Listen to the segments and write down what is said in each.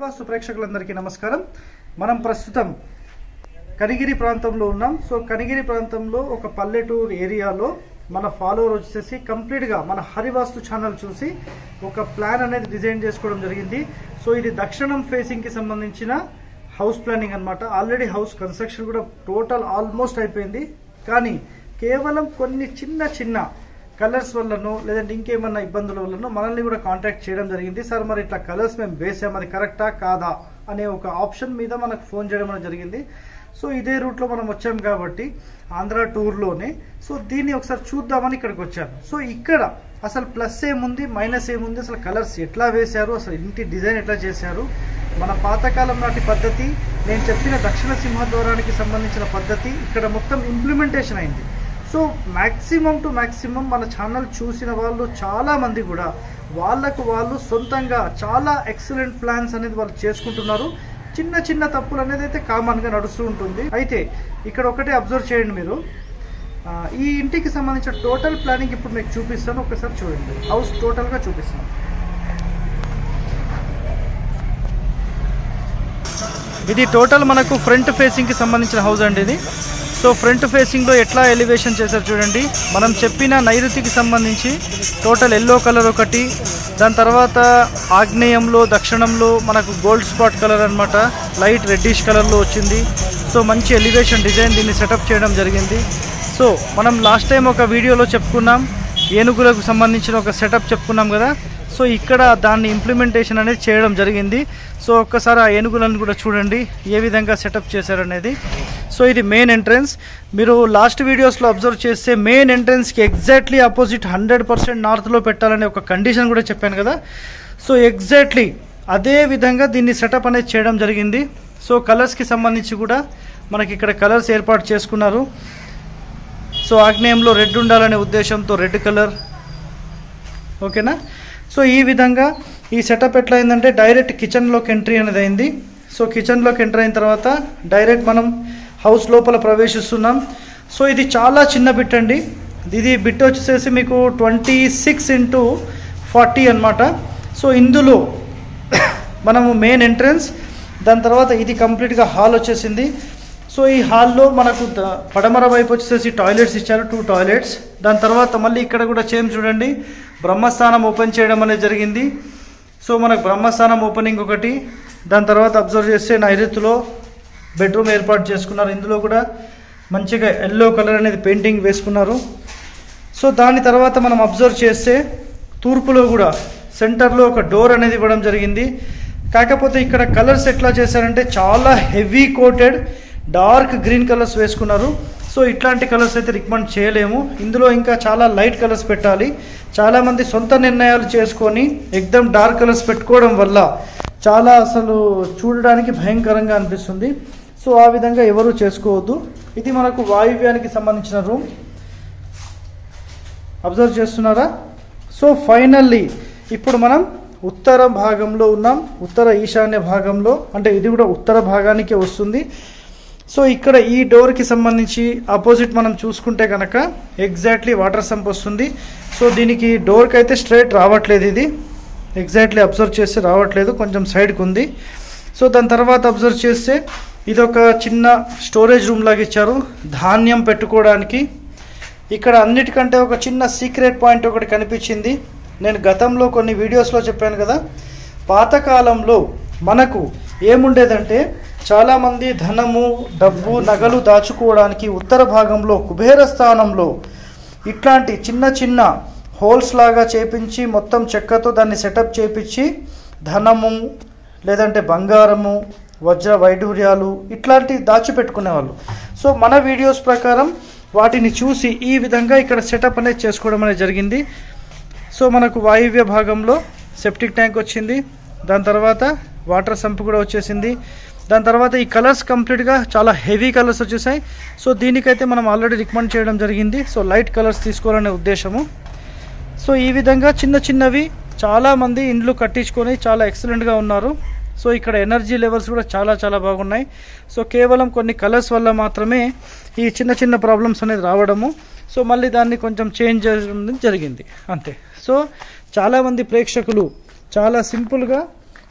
వాస్తు ప్రేక్షకులందరికీ నమస్కారం మనం ప్రస్తుతం కనిగిరి ప్రాంతంలో ఉన్నాం సో కనిగిరి ప్రాంతంలో ఒక పల్లెటూరు ఏరియాలో మన ఫాలోవర్ వచ్చేసి కంప్లీట్గా మన హరివాస్తు ఛానల్ చూసి ఒక ప్లాన్ అనేది డిజైన్ చేసుకోవడం జరిగింది సో ఇది దక్షిణం ఫేసింగ్కి సంబంధించిన హౌస్ ప్లానింగ్ అన్నమాట ఆల్రెడీ హౌస్ కన్స్ట్రక్షన్ కూడా టోటల్ ఆల్మోస్ట్ అయిపోయింది కానీ కేవలం కొన్ని చిన్న చిన్న కలర్స్ వల్లనో లేదంటే ఇంకేమన్నా ఇబ్బందుల వల్లనో మనల్ని కూడా కాంటాక్ట్ చేయడం జరిగింది సార్ మరి ఇట్లా కలర్స్ మేము వేసాం అది కరెక్టా కాదా అనే ఒక ఆప్షన్ మీద మనకు ఫోన్ చేయడం అనేది జరిగింది సో ఇదే రూట్లో మనం వచ్చాం కాబట్టి ఆంధ్ర టూర్లోనే సో దీన్ని ఒకసారి చూద్దామని ఇక్కడికి వచ్చాను సో ఇక్కడ అసలు ప్లస్ ఏముంది మైనస్ ఏముంది అసలు కలర్స్ ఎట్లా వేశారు అసలు ఇంటి డిజైన్ ఎట్లా చేశారు మన పాతకాలం నాటి పద్ధతి నేను చెప్పిన దక్షిణ సింహద్వారానికి సంబంధించిన పద్ధతి ఇక్కడ మొత్తం ఇంప్లిమెంటేషన్ అయింది సో మ్యాక్సిమం టు మ్యాక్సిమం మన ఛానల్ చూసిన వాళ్ళు చాలా మంది కూడా వాళ్ళకు వాళ్ళు సొంతంగా చాలా ఎక్సలెంట్ ప్లాన్స్ అనేది వాళ్ళు చేసుకుంటున్నారు చిన్న చిన్న తప్పులు అనేది అయితే కామన్గా నడుస్తూ ఉంటుంది అయితే ఇక్కడ ఒకటే అబ్జర్వ్ చేయండి మీరు ఆ, ఈ ఇంటికి సంబంధించిన టోటల్ ప్లానింగ్ ఇప్పుడు మీకు చూపిస్తాను ఒకసారి చూడండి హౌస్ టోటల్గా చూపిస్తాను ఇది టోటల్ మనకు ఫ్రంట్ ఫేసింగ్కి సంబంధించిన హౌస్ అండి ఇది సో ఫ్రంట్ ఫేసింగ్లో ఎట్లా ఎలివేషన్ చేశారు చూడండి మనం చెప్పిన నైరుతికి సంబంధించి టోటల్ ఎల్లో కలర్ ఒకటి దాని తర్వాత ఆగ్నేయంలో దక్షిణంలో మనకు గోల్డ్ స్పాట్ కలర్ అన్నమాట లైట్ రెడ్డిష్ కలర్లో వచ్చింది సో మంచి ఎలివేషన్ డిజైన్ దీన్ని సెటప్ చేయడం జరిగింది సో మనం లాస్ట్ టైం ఒక వీడియోలో చెప్పుకున్నాం ఏనుగులకు సంబంధించిన ఒక సెటప్ చెప్పుకున్నాం కదా సో ఇక్కడ దాన్ని ఇంప్లిమెంటేషన్ అనేది చేయడం జరిగింది సో ఒక్కసారి ఆ ఏనుగులను కూడా చూడండి ఏ విధంగా సెటప్ చేశారనేది సో ఇది మెయిన్ ఎంట్రన్స్ మీరు లాస్ట్ వీడియోస్లో అబ్జర్వ్ చేస్తే మెయిన్ ఎంట్రన్స్కి ఎగ్జాక్ట్లీ ఆపోజిట్ హండ్రెడ్ పర్సెంట్ నార్త్లో పెట్టాలనే ఒక కండిషన్ కూడా చెప్పాను కదా సో ఎగ్జాక్ట్లీ అదే విధంగా దీన్ని సెటప్ అనేది చేయడం జరిగింది సో కలర్స్కి సంబంధించి కూడా మనకి ఇక్కడ కలర్స్ ఏర్పాటు చేసుకున్నారు సో ఆగ్నేయంలో రెడ్ ఉండాలనే ఉద్దేశంతో రెడ్ కలర్ ఓకేనా సో ఈ విధంగా ఈ సెటప్ ఎట్లా అయిందంటే డైరెక్ట్ కిచెన్లోకి ఎంట్రీ అనేది అయింది సో కిచెన్లోకి ఎంటర్ అయిన తర్వాత డైరెక్ట్ మనం హౌస్ లోపల ప్రవేశిస్తున్నాం సో ఇది చాలా చిన్న బిట్ అండి ఇది బిట్ వచ్చేసేసి మీకు ట్వంటీ సిక్స్ ఇంటూ ఫార్టీ అనమాట సో ఇందులో మనము మెయిన్ ఎంట్రన్స్ దాని తర్వాత ఇది కంప్లీట్గా హాల్ వచ్చేసింది సో ఈ హాల్లో మనకు ద- పడమర వైపు వచ్చేసి టాయిలెట్స్ ఇచ్చారు టూ టాయిలెట్స్ దాని తర్వాత మళ్ళీ ఇక్కడ కూడా చేయం చూడండి బ్రహ్మస్థానం ఓపెన్ చేయడం అనేది జరిగింది సో మనకు బ్రహ్మస్థానం ఓపెనింగ్ ఒకటి దాని తర్వాత అబ్జర్వ్ చేస్తే నైరుతిలో బెడ్రూమ్ ఏర్పాటు చేసుకున్నారు ఇందులో కూడా మంచిగా ఎల్లో కలర్ అనేది పెయింటింగ్ వేసుకున్నారు సో దాని తర్వాత మనం అబ్జర్వ్ చేస్తే తూర్పులో కూడా సెంటర్లో ఒక డోర్ అనేది ఇవ్వడం జరిగింది కాకపోతే ఇక్కడ కలర్స్ ఎట్లా చేశారంటే చాలా heavy coated dark green colours వేసుకున్నారు సో ఇట్లాంటి కలర్స్ అయితే రికమెండ్ చేయలేము ఇందులో ఇంకా చాలా లైట్ కలర్స్ పెట్టాలి చాలామంది సొంత నిర్ణయాలు చేసుకొని ఎక్దమ్ డార్క్ కలర్స్ పెట్టుకోవడం వల్ల చాలా అసలు చూడడానికి భయంకరంగా అనిపిస్తుంది సో ఆ విధంగా ఎవరు చేసుకోవద్దు ఇది మనకు వాయువ్యానికి సంబంధించిన రూమ్ అబ్జర్వ్ చేస్తున్నారా సో ఫైనల్లీ ఇప్పుడు మనం ఉత్తర భాగంలో ఉన్నాం ఉత్తర ఈశాన్య భాగంలో అంటే ఇది కూడా ఉత్తర భాగానికే వస్తుంది సో ఇక్కడ ఈ డోర్కి సంబంధించి ఆపోజిట్ మనం చూసుకుంటే కనుక ఎగ్జాక్ట్లీ వాటర్ సంప్ వస్తుంది సో దీనికి డోర్కి అయితే స్ట్రైట్ రావట్లేదు ఇది ఎగ్జాక్ట్లీ అబ్జర్వ్ చేస్తే రావట్లేదు కొంచెం సైడ్కి ఉంది సో దాని తర్వాత అబ్జర్వ్ చేస్తే ఇది ఒక చిన్న స్టోరేజ్ రూమ్ లాగా ఇచ్చారు ధాన్యం పెట్టుకోవడానికి ఇక్కడ అన్నిటికంటే ఒక చిన్న సీక్రెట్ పాయింట్ ఒకటి కనిపించింది నేను గతంలో కొన్ని వీడియోస్లో చెప్పాను కదా పాతకాలంలో మనకు ఏముండేదంటే చాలామంది ధనము డబ్బు నగలు దాచుకోవడానికి ఉత్తర భాగంలో కుబేర స్థానంలో ఇట్లాంటి చిన్న చిన్న హోల్స్ లాగా చేపించి మొత్తం చెక్కతో దాన్ని సెటప్ చేపించి ధనము లేదంటే బంగారము వజ్ర వైడూర్యాలు ఇట్లాంటి దాచిపెట్టుకునేవాళ్ళు సో మన వీడియోస్ ప్రకారం వాటిని చూసి ఈ విధంగా ఇక్కడ సెటప్ అనేది చేసుకోవడం అనేది జరిగింది సో మనకు వాయువ్య భాగంలో సెప్టిక్ ట్యాంక్ వచ్చింది దాని తర్వాత వాటర్ సంప్ కూడా వచ్చేసింది దాని తర్వాత ఈ కలర్స్ కంప్లీట్గా చాలా హెవీ కలర్స్ వచ్చేసాయి సో దీనికైతే మనం ఆల్రెడీ రికమెండ్ చేయడం జరిగింది సో లైట్ కలర్స్ తీసుకోవాలనే ఉద్దేశము సో ఈ విధంగా చిన్న చిన్నవి చాలామంది ఇండ్లు కట్టించుకొని చాలా ఎక్సలెంట్గా ఉన్నారు సో ఇక్కడ ఎనర్జీ లెవెల్స్ కూడా చాలా చాలా బాగున్నాయి సో కేవలం కొన్ని కలర్స్ వల్ల మాత్రమే ఈ చిన్న చిన్న ప్రాబ్లమ్స్ అనేది రావడము సో మళ్ళీ దాన్ని కొంచెం చేంజ్ చేయడం జరిగింది అంతే సో చాలామంది ప్రేక్షకులు చాలా సింపుల్గా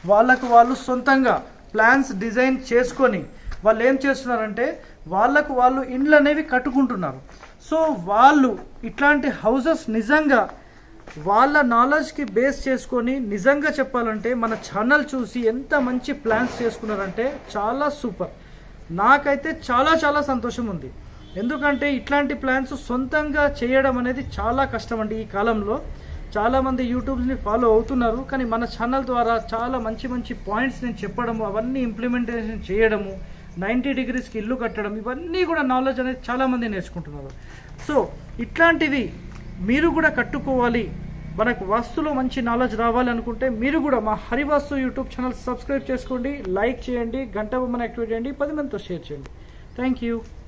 వాళ్ళకు వాళ్ళు సొంతంగా ప్లాన్స్ డిజైన్ చేసుకొని వాళ్ళు ఏం చేస్తున్నారంటే వాళ్ళకు వాళ్ళు ఇండ్లు అనేవి కట్టుకుంటున్నారు సో వాళ్ళు ఇట్లాంటి హౌసెస్ నిజంగా వాళ్ళ నాలెడ్జ్కి బేస్ చేసుకొని నిజంగా చెప్పాలంటే మన ఛానల్ చూసి ఎంత మంచి ప్లాన్స్ చేసుకున్నారంటే చాలా సూపర్ నాకైతే చాలా చాలా సంతోషం ఉంది ఎందుకంటే ఇట్లాంటి ప్లాన్స్ సొంతంగా చేయడం అనేది చాలా కష్టం అండి ఈ కాలంలో చాలామంది యూట్యూబ్స్ని ఫాలో అవుతున్నారు కానీ మన ఛానల్ ద్వారా చాలా మంచి మంచి పాయింట్స్ నేను చెప్పడము అవన్నీ ఇంప్లిమెంటేషన్ చేయడము నైంటీ డిగ్రీస్కి ఇల్లు కట్టడం ఇవన్నీ కూడా నాలెడ్జ్ అనేది చాలామంది నేర్చుకుంటున్నారు సో ఇట్లాంటివి మీరు కూడా కట్టుకోవాలి మనకు వాస్తులో మంచి నాలెడ్జ్ రావాలి అనుకుంటే మీరు కూడా మా హరివాస్తు యూట్యూబ్ ఛానల్ సబ్స్క్రైబ్ చేసుకోండి లైక్ చేయండి గంట బొమ్మను యాక్టివేట్ చేయండి పది మందితో షేర్ చేయండి థ్యాంక్ యూ